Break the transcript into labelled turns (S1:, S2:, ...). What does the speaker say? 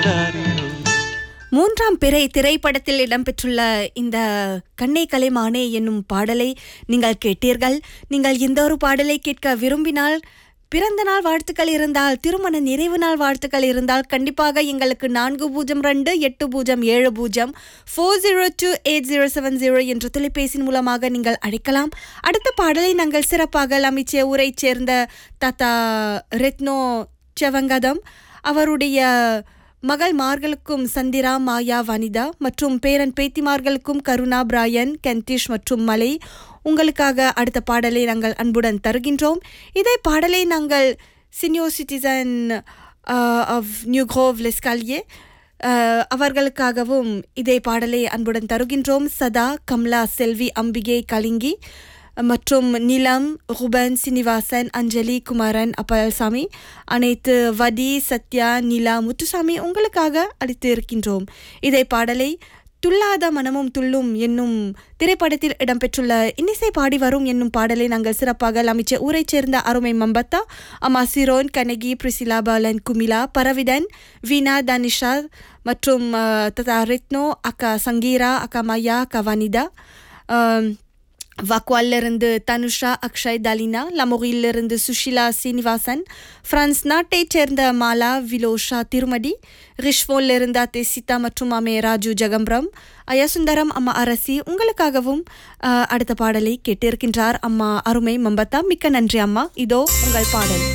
S1: மூன்றாம் பிறை திரைப்படத்தில் இடம்பெற்றுள்ள இந்த கண்ணை கலைமானே என்னும் பாடலை நீங்கள் கேட்டீர்கள் நீங்கள் எந்த ஒரு பாடலை கேட்க விரும்பினால் பிறந்த நாள் வாழ்த்துக்கள் இருந்தால் திருமண நிறைவு நாள் வாழ்த்துக்கள் இருந்தால் கண்டிப்பாக எங்களுக்கு நான்கு பூஜ்ஜியம் ரெண்டு எட்டு பூஜ்ஜியம் ஏழு பூஜ்ஜியம் four zero two eight zero seven zero என்ற தொலைபேசியின் மூலமாக நீங்கள் அழைக்கலாம் அடுத்த பாடலை நாங்கள் சிறப்பாக அமைச்ச ஊரைச் சேர்ந்த தாத்தா ரெத்னோ செவங்கதம் அவருடைய மகள்மார்களுக்கும் சந்திரா மாயா வனிதா மற்றும் பேரன் பேத்திமார்களுக்கும் கருணா பிராயன் கென்டிஷ் மற்றும் மலை உங்களுக்காக அடுத்த பாடலை நாங்கள் அன்புடன் தருகின்றோம் இதே பாடலை நாங்கள் senior citizen of New Grove லெஸ்காலியே அவர்களுக்காகவும் இதே பாடலை அன்புடன் தருகின்றோம் சதா கம்லா செல்வி அம்பிகை கலிங்கி மற்றும் நிலம் ருபன் சீனிவாசன் அஞ்சலி குமாரன் அப்பல்சாமி அனைத்து வடி சத்யா நிலா முத்துசாமி உங்களுக்காக அளித்து இருக்கின்றோம் இதே பாடலை துள்ளாத மனமும் துள்ளும் என்னும் திரைப்படத்தில் இடம்பெற்றுள்ள இன்னிசை பாடி வரும் என்னும் பாடலை நாங்கள் சிறப்பாக அமைச்ச ஊரைச் சேர்ந்த அருமை மம்பத்தா அம்மா சிரோன் கனகி பிரிசிலா பாலன் குமிலா பரவிதன் வீணா தனிஷா மற்றும் ததா ரித்னோ அக்கா சங்கீரா அக்கா மையா அக்கா வனிதா வாக்வாலிருந்து தனுஷா அக்ஷய் தலினா லமோரியிலிருந்து சுஷிலா சீனிவாசன் பிரான்ஸ் நாட்டைச் சேர்ந்த மாலா விலோஷா திருமடி ரிஷ்வோலிருந்து அத்தே சீதா மற்றும் அம்மே ராஜு ஜெகம்பரம் அயசுந்தரம் அம்மா அரசி உங்களுக்காகவும் அடுத்த பாடலை கேட்டிருக்கின்றார் அம்மா அருமை மம்பத்தா மிக்க நன்றி அம்மா இதோ உங்கள் பாடல்